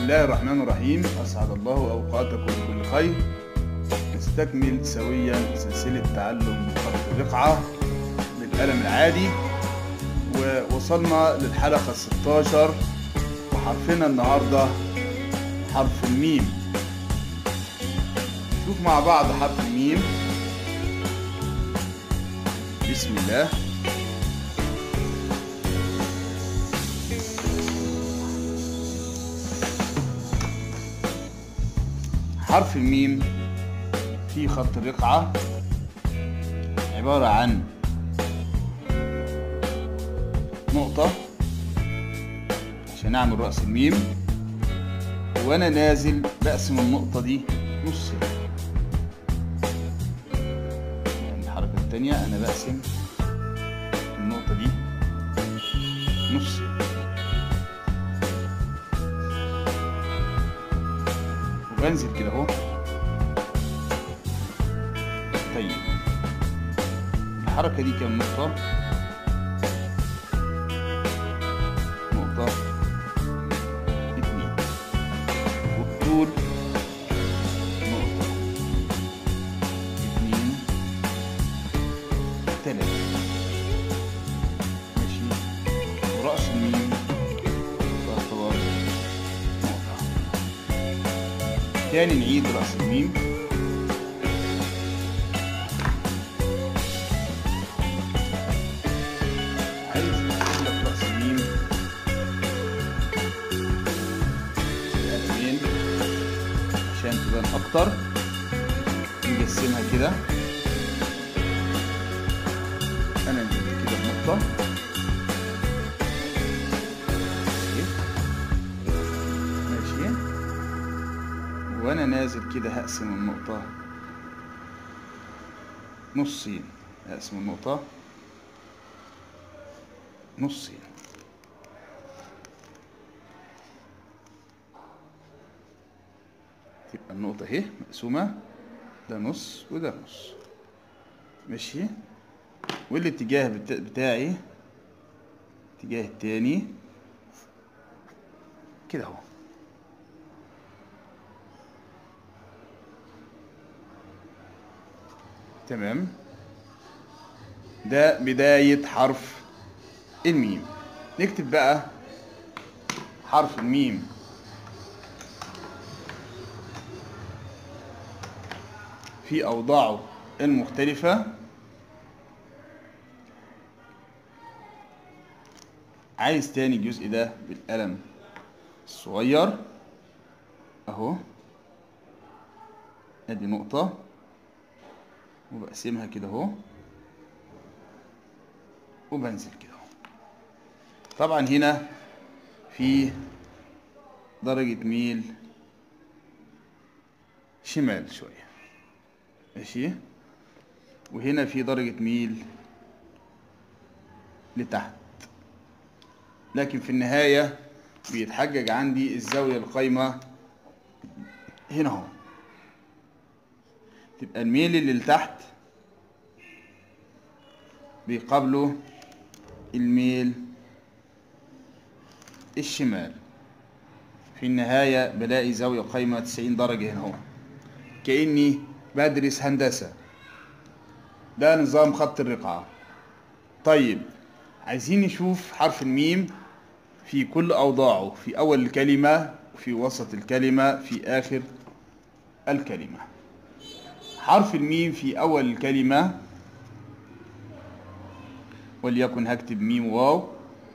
الله الرحمن الرحيم أسعد الله أوقاتكم بكل خير نستكمل سويا سلسلة تعلم خط الرقعة بالقلم العادي ووصلنا للحلقة 16 وحرفنا النهاردة حرف الميم نشوف مع بعض حرف الميم بسم الله حرف الميم في خط الرقعة عبارة عن نقطة عشان أعمل رأس الميم وأنا نازل بقسم النقطة دي نصين يعني الحركة التانية أنا بقسم النقطة دي نصين وبنزل كده اهو طيب الحركة دي كام نقطة؟ نقطة اتنين والطول نقطة اتنين تلاتة ماشي ورأس الميم تعتبر نقطة تاني نعيد رأس الميم عايز أكتب لك رأس الميم قلمين عشان تبان أكتر نقسمها كده أنا نزلت كده بنقطة ماشي وانا نازل كده هقسم النقطة نصين هقسم النقطة نصين تبقى النقطة اهي مقسومة ده نص وده نص ماشي والاتجاه بتا- بتاعي الاتجاه التاني كده اهو تمام ده بداية حرف الميم نكتب بقى حرف الميم في أوضاعه المختلفة عايز تاني الجزء ده بالقلم الصغير اهو ادي نقطة وبقسمها كده اهو وبنزل كده اهو طبعا هنا في درجة ميل شمال شوية ماشي وهنا في درجة ميل لتحت لكن في النهاية بيتحجج عندي الزاوية القايمة هنا اهو تبقى الميل اللي لتحت بيقابله الميل الشمال في النهاية بلاقي زاوية قايمة 90 درجة هنا اهو كأني بدرس هندسة ده نظام خط الرقعة طيب عايزين نشوف حرف الميم في كل أوضاعه في أول الكلمة في وسط الكلمة في آخر الكلمة حرف الميم في أول الكلمة وليكن هكتب ميم واو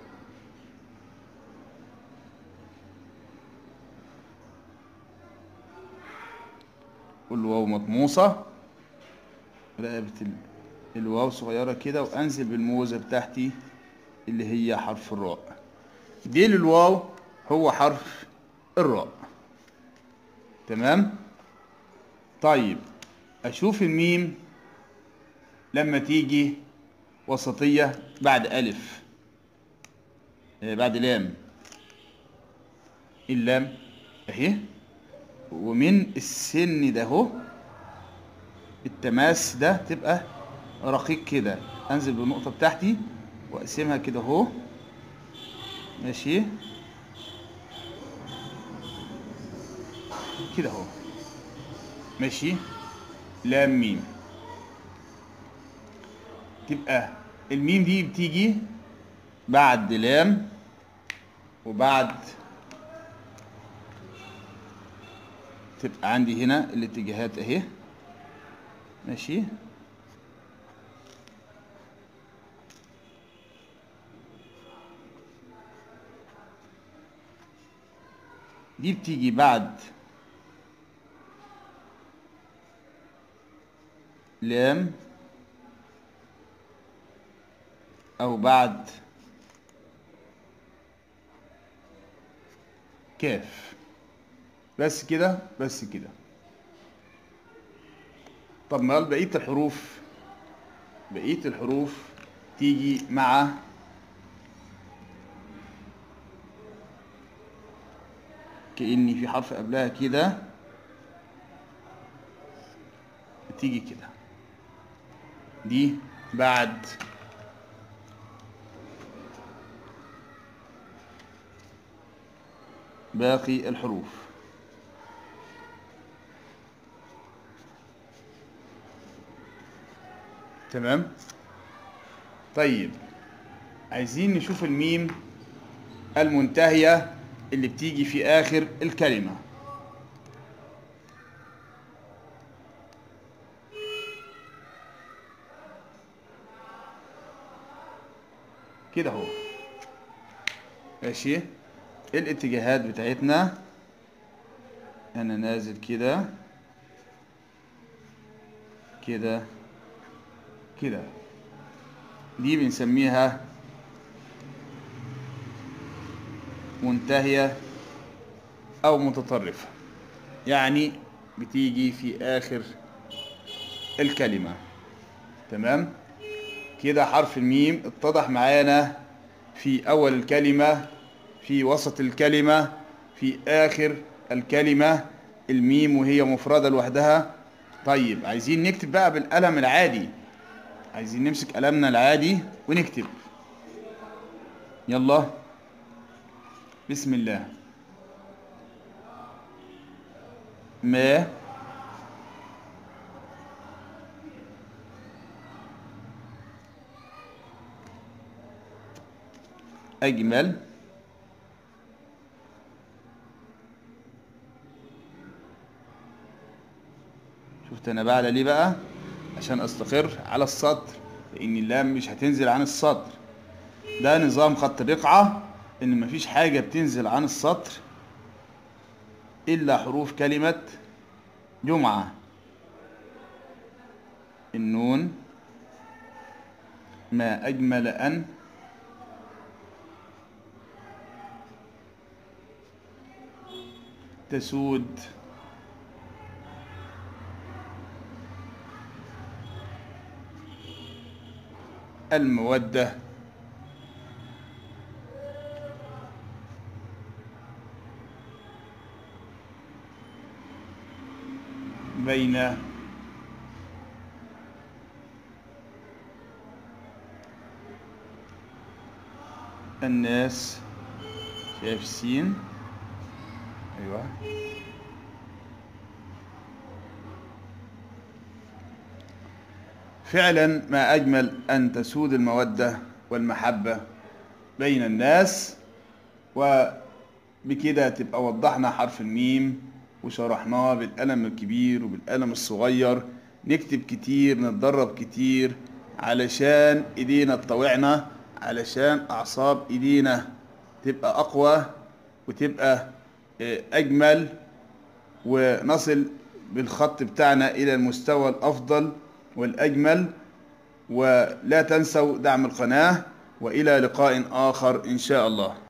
والواو مطموسة رقبة ال- الواو صغيرة كده وأنزل بالموزة بتاعتي اللي هي حرف الراء ديل الواو هو حرف الراء تمام طيب أشوف الميم لما تيجي وسطية بعد ألف آه، بعد لام اللام أهي ومن السن ده اهو التماس ده تبقى رقيق كده انزل بالنقطة بتاعتي واقسمها كده اهو ماشي كده اهو ماشي لام ميم تبقى الميم دي بتيجي بعد لام وبعد تبقى عندي هنا الاتجاهات اهي ماشي دي بتيجي بعد لام او بعد كاف بس كده بس كده طب ما بقية الحروف بقية الحروف تيجي مع كأني في حرف قبلها كده تيجي كده دي بعد باقي الحروف تمام طيب عايزين نشوف الميم المنتهية اللي بتيجي في آخر الكلمة كده اهو ماشي الاتجاهات بتاعتنا انا نازل كده كده كده دي بنسميها منتهية أو متطرفة يعني بتيجي في آخر الكلمة تمام كده حرف الميم اتضح معانا في أول الكلمة في وسط الكلمة في آخر الكلمة الميم وهي مفردة لوحدها طيب عايزين نكتب بقى بالقلم العادي عايزين نمسك قلمنا العادي ونكتب يلا بسم الله ما أجمل شفت أنا بعلى ليه بقى عشان أستقر على السطر لأن اللام مش هتنزل عن السطر ده نظام خط الرقعة إن مفيش حاجة بتنزل عن السطر إلا حروف كلمة جمعة النون ما أجمل أن تسود المودة بين الناس شايف سين ايوه فعلا ما اجمل ان تسود الموده والمحبه بين الناس وبكده تبقى وضحنا حرف الميم وشرحناه بالقلم الكبير وبالقلم الصغير نكتب كتير نتدرب كتير علشان ايدينا تطوعنا علشان اعصاب ايدينا تبقى اقوى وتبقى اجمل ونصل بالخط بتاعنا الى المستوى الافضل والاجمل ولا تنسوا دعم القناه والى لقاء اخر ان شاء الله